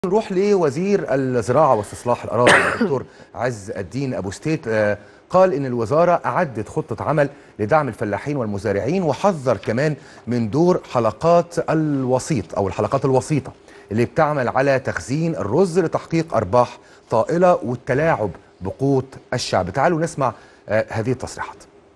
نروح لوزير الزراعة واستصلاح الأراضي الدكتور عز الدين أبو ستيت آه، قال إن الوزارة أعدت خطة عمل لدعم الفلاحين والمزارعين وحذر كمان من دور حلقات الوسيط أو الحلقات الوسيطة اللي بتعمل على تخزين الرز لتحقيق أرباح طائلة والتلاعب بقوت الشعب تعالوا نسمع آه، هذه التصريحات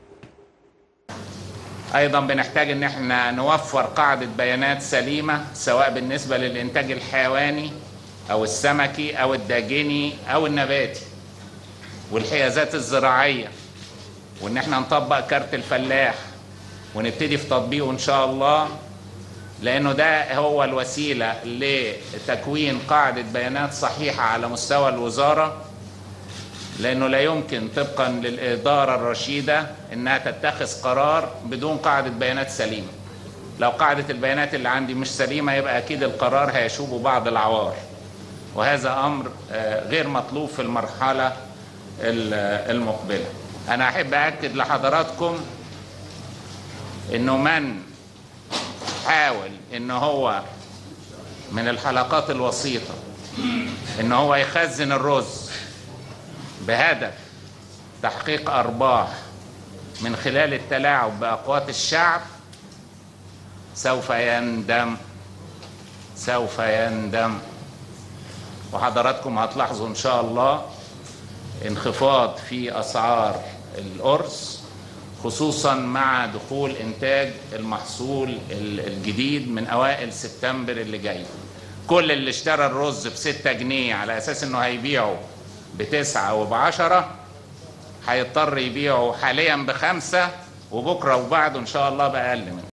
ايضا بنحتاج ان احنا نوفر قاعدة بيانات سليمة سواء بالنسبة للانتاج الحيواني او السمكي او الداجني او النباتي والحيازات الزراعية وان احنا نطبق كارت الفلاح ونبتدي في تطبيقه ان شاء الله لانه ده هو الوسيلة لتكوين قاعدة بيانات صحيحة على مستوى الوزارة لانه لا يمكن طبقا للاداره الرشيده انها تتخذ قرار بدون قاعده بيانات سليمه لو قاعده البيانات اللي عندي مش سليمه يبقى اكيد القرار هيشوب بعض العوار وهذا امر آه، غير مطلوب في المرحله ال- المقبله انا احب اكد لحضراتكم انه من حاول ان هو من الحلقات الوسيطه ان هو يخزن الرز بهدف تحقيق ارباح من خلال التلاعب باقوات الشعب سوف يندم سوف يندم وحضراتكم هتلاحظوا ان شاء الله انخفاض في اسعار الارز خصوصا مع دخول انتاج المحصول ال- الجديد من اوائل سبتمبر اللي جاي كل اللي اشترى الرز بستة جنيه على اساس انه هيبيعه بتسعة وبعشرة هيضطر يبيعه حاليا بخمسة وبكرة وبعده ان شاء الله بأقل من